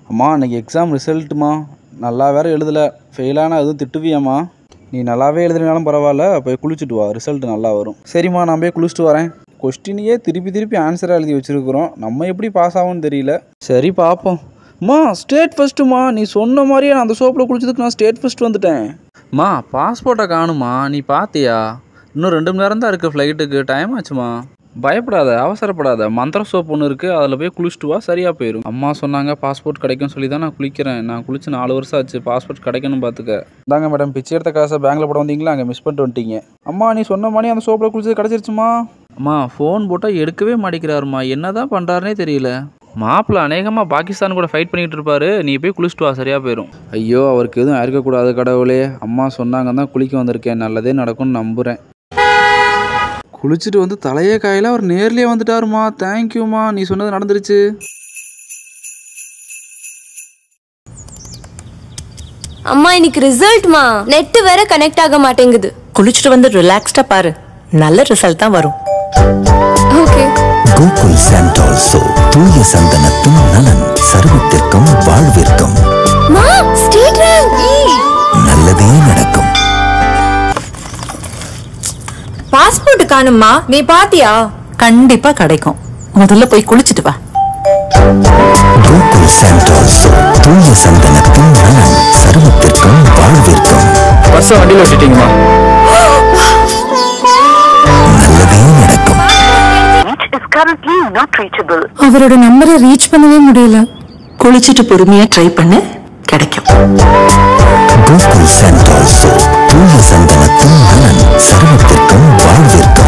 அம்மா இன்னைக்கு எக்ஸாம் ரிசல்ட்டுமா நல்லா வேற எழுதலை ஃபெயிலானா எதுவும் திட்டுவியாம்மா நீ நல்லாவே எழுதுனாலும் பரவாயில்ல போய் குளிச்சுட்டு வா ரிசல்ட் நல்லா வரும் சரிம்மா நான் போய் குளிச்சுட்டு வரேன் கொஸ்டினையே திருப்பி திருப்பி ஆன்சராக எழுதி வச்சுருக்குறோம் நம்ம எப்படி பாஸ் ஆகும்னு தெரியல சரி பார்ப்போம் அம்மா ஸ்டேட் ஃபஸ்ட்டுமா நீ சொன்ன மாதிரியே நான் அந்த சோப்பில் குளிச்சதுக்கு நான் ஸ்டேட் ஃபஸ்ட் வந்துட்டேன் அம்மா பாஸ்போர்ட்டை காணுமா நீ பார்த்தியா இன்னும் ரெண்டு மணி நேரம் தான் இருக்குது ஃப்ளைட்டுக்கு டைம் ஆச்சுமா பயப்படாத அவசரப்படாத மந்திர சோப் ஒன்று இருக்குது அதில் போய் குளிச்சுட்டு வா சரியாக போயிடும் அம்மா சொன்னாங்க பாஸ்போர்ட் கிடைக்கும் சொல்லி தான் நான் குளிக்கிறேன் நான் குளிச்சு நாலு வருஷம் ஆச்சு பாஸ்போர்ட் கிடைக்கணும் பார்த்துக்க தாங்க மேடம் பிச்சை எடுத்த காசை பேங்க்கில் போட வந்தீங்களா அங்கே மிஸ் பண்ணிட்டு வந்துட்டீங்க அம்மா நீ சொன்ன மாதிரி அந்த சோப்பில் குளிச்சது கிடச்சிருச்சுமா அம்மா ஃபோன் போட்டால் எடுக்கவே மாட்டேங்கிறாருமா என்ன தான் பண்ணுறாருனே தெரியல மாப்பிள்ள அநேகமாக பாகிஸ்தான் கூட ஃபைட் பண்ணிட்டு இருப்பாரு நீ போய் குளிச்சுட்டு வா சரியாக போயிடும் ஐயோ அவருக்கு எதுவும் இருக்கக்கூடாது கடவுளே அம்மா சொன்னாங்க தான் குளிக்க வந்திருக்கேன் நல்லதே நடக்கும்னு நம்புகிறேன் குளிச்சுட்டு வந்து தலையே காயில அவர் நேர்லயே வந்துட்டாருமா தேங்க்யூமா நீ சொன்னது நடந்துருச்சு அம்மா இன்னைக்கு ரிசல்ட்மா நெட் வேற கனெக்ட் ஆக மாட்டேங்குது குளிச்சுட்டு வந்து ரிலாக்ஸ்டா பாரு நல்ல ரிசல்ட் தான் வரும் ஓகே கோகுல் சாண்டோல் சோ தூய சந்தனத்தின் நலன் சருமத்திற்கும் வாழ்விற்கும் மா ஸ்டேட் ரேங்க் நல்லதே நடக்கும் பாஸ்போர்ட் காணுமா நீ பாத்தியா கண்டிப்பா கிடைக்கும் முதல்ல போய் குளிச்சுட்டு வா கோகுல் சாண்டோல் சோ தூய சந்தனத்தின் நலன் சருமத்திற்கும் வாழ்விற்கும் பர்ஸை வண்டியில் விட்டுட்டீங்கம்மா நல்லதே நடக்கும் அவரோட நம்பரை ரீச் பண்ணவே முடியல குளிச்சுட்டு பொறுமையா ட்ரை பண்ணு கிடைக்கும் கோகுல் சாண்டோல் சோ தூய சந்தனத்தின் நலன் சருமத்திற்கும் வாழ்விற்கும்